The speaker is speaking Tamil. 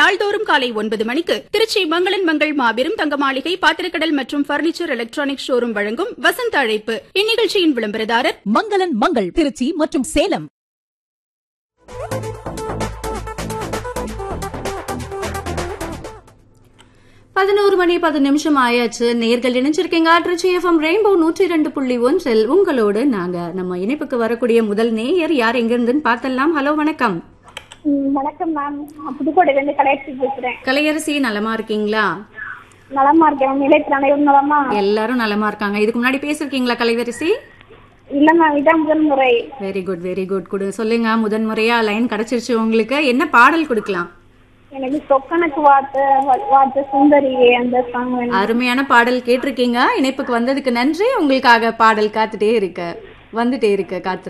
நாள்தோறும் காலை ஒன்பது மணிக்கு திருச்சி மங்களன் மங்கள் மாபெரும் தங்க மாளிகை பாத்திரக்கடல் மற்றும் பர்னிச்சர் எலக்ட்ரானிக் ஷோரூம் வழங்கும் வசந்த அழைப்பு இந்நிகழ்ச்சியின் விளம்பரதாரர் மங்களன் மங்கள் திருச்சி மற்றும் சேலம் பதினோரு மணி பத்து நிமிஷம் ஆயாச்சு நேர்கள் இணைஞ்சிருக்கீங்க திருச்சி எஃப்எம் ரெயின்போ நூற்றி ரெண்டு புள்ளி ஒன்றில் உங்களோடு நாங்க நம்ம இணைப்புக்கு வரக்கூடிய முதல் நேயர் யார் எங்க இருந்துன்னு பார்த்தலாம் ஹலோ வணக்கம் ம், வணக்கம் மேம் நான் புதுக்கோட்டையில இருந்து கலையரசி பேசுறேன் கலையரசி நலமா இருக்கீங்களா நலமா இருக்கேன் மேம் நிலையத்தில் அனைவரும் நலமா எல்லாரும் நலமா இருக்காங்க இதுக்கு முன்னாடி பேசிருக்கீங்களா கலையரசி இல்ல மேம் இதான் முதல் முறை வெரி குட் வெரி குட் குடு சொல்லுங்க முதன் முறையா லைன் கிடைச்சிருச்சு உங்களுக்கு என்ன பாடல் கொடுக்கலாம் எனக்கு சொக்கனுக்கு வார்த்தை வார்த்தை சுந்தரி அந்த சாங் வேணும் அருமையான பாடல் கேட்டிருக்கீங்க இணைப்புக்கு வந்ததுக்கு நன்றி உங்களுக்காக பாடல் காத்துட்டே இருக்க வந்துட்டே இருக்க காத்து